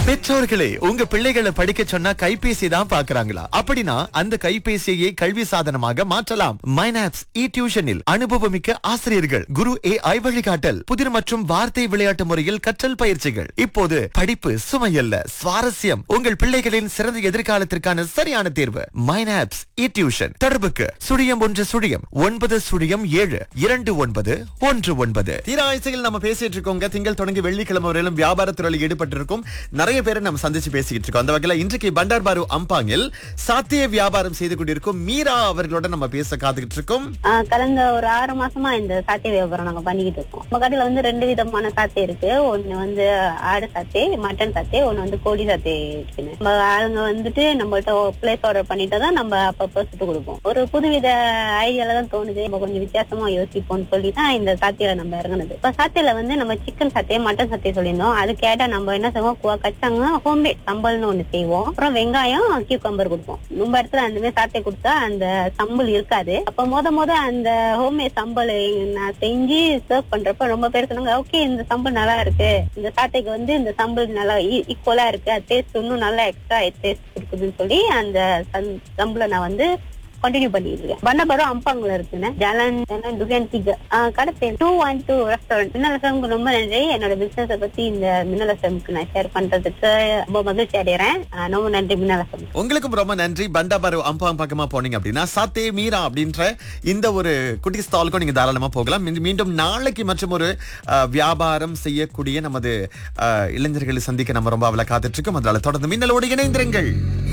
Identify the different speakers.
Speaker 1: பெற்றோர்களே உங்க பிள்ளைகளை படிக்க சொன்னா கைபேசி தான் பாக்குறாங்களா அப்படின்னா அந்த கைபேசியை கல்வி சாதனமாக மாற்றலாம் மைனாப்ஸ் இ டியூஷனில் அனுபவமிக்க ஆசிரியர்கள் குரு ஏ ஐ வழிகாட்டல் புதிர் மற்றும் வார்த்தை விளையாட்டு முறையில் கற்றல் பயிற்சிகள் இப்போது படிப்பு சுமையல்ல சுவாரஸ்யம் உங்கள் பிள்ளைகளின் சிறந்த எதிர்காலத்திற்கான சரியான தேர்வு மைனாப்ஸ் இ டியூஷன் தொடர்புக்கு சுழியம் ஒன்று சுழியம் ஒன்பது சுழியம் ஏழு இரண்டு ஒன்பது ஒன்று ஒன்பது தீராய்ச்சியில் நம்ம பேசிட்டு இருக்கோங்க திங்கள் தொடங்கி வெள்ளிக்கிழமை வரையிலும் வியாபாரத்துறையில் ஈடுபட்டிருக்கும் நிறைய பேரை நம்ம சந்திச்சு பேசிக்கிட்டு இருக்கோம் அந்த வகையில இன்றைக்கு பண்டார் பாரு அம்பாங்கில் சாத்திய வியாபாரம் செய்து கொண்டிருக்கும் மீரா அவர்களோட நம்ம பேச காத்துக்கிட்டு இருக்கோம்
Speaker 2: ஆஹ் கடந்த ஒரு ஆறு மாசமா இந்த சாத்திய வியாபாரம் நாங்க பண்ணிக்கிட்டு இருக்கோம் நம்ம கடையில வந்து ரெண்டு விதமான சாத்தை இருக்கு ஒண்ணு வந்து ஆடு சாத்தை மட்டன் சாத்தை ஒண்ணு வந்து கோழி சாத்தை இருக்குன்னு நம்ம ஆளுங்க வந்துட்டு நம்மள்ட்ட பிளேஸ் ஆர்டர் பண்ணிட்டு தான் நம்ம அப்பப்போ சுட்டு கொடுப்போம் ஒரு புதுவித ஐடியால தான் தோணுது நம்ம கொஞ்சம் வித்தியாசமா யோசிப்போம்னு சொல்லி தான் இந்த சாத்தியில நம்ம இறங்குனது இப்ப சாத்தியில வந்து நம்ம சிக்கன் சாத்தை மட்டன் சாத்தை சொல்லியிருந்தோம் அது கேட்டா நம்ம என்ன செய்வோம் குவா கச்சாங்கன்னா ஹோம்மேட் சம்பல்னு ஒண்ணு செய்வோம் அப்புறம் வெங்காயம் கியூக்கம்பர் கொடுப்போம் நம்ம இடத்துல அந்த மாதிரி சாத்தை கொடுத்தா அந்த சம்பல் இருக்காது அப்ப மொத மொத அந்த ஹோம்மேட் சம்பல் நான் செஞ்சு சர்வ் பண்றப்ப ரொம்ப பேர் சொன்னாங்க ஓகே இந்த சம்பல் நல்லா இருக்கு இந்த சாத்தைக்கு வந்து இந்த சம்பல் நல்லா ஈக்குவலா இருக்கு அது டேஸ்ட் இன்னும் நல்லா எக்ஸ்ட்ரா டேஸ்ட் கொடுக்குதுன்னு சொல்லி அந்த சம்- சம்பளை நான் வந்து கண்டினியூ பண்ணிட்டு இருக்கேன் பண்ணபரம் அம்பாங்கல இருக்குன்னு ஜலன் ஜலன் துகன் திக கடை பேர் டூ ஒன் டூ ரெஸ்டாரண்ட் மின்னலசம்க்கு ரொம்ப நன்றி என்னோட பிசினஸ பத்தி இந்த மின்னலசம்க்கு நான் ஷேர் பண்றதுக்கு ரொம்ப மகிழ்ச்சி அடைகிறேன் ஆஹ் ரொம்ப நன்றி மின்னலசம்
Speaker 1: உங்களுக்கும் ரொம்ப நன்றி பண்டாபாரு அம்பாங் பக்கமா போனீங்க அப்படின்னா சாத்தே மீரா அப்படின்ற இந்த ஒரு குட்டி ஸ்டாலுக்கும் நீங்க தாராளமா போகலாம் மீண்டும் மீண்டும் நாளைக்கு மற்றும் ஒரு அஹ், வியாபாரம் செய்யக்கூடிய நமது அஹ், இளைஞர்களை சந்திக்க நம்ம ரொம்ப அவளை காத்துட்டு இருக்கோம் அதனால தொடர்ந்து மின்னலோடு இணைந்திருங்கள்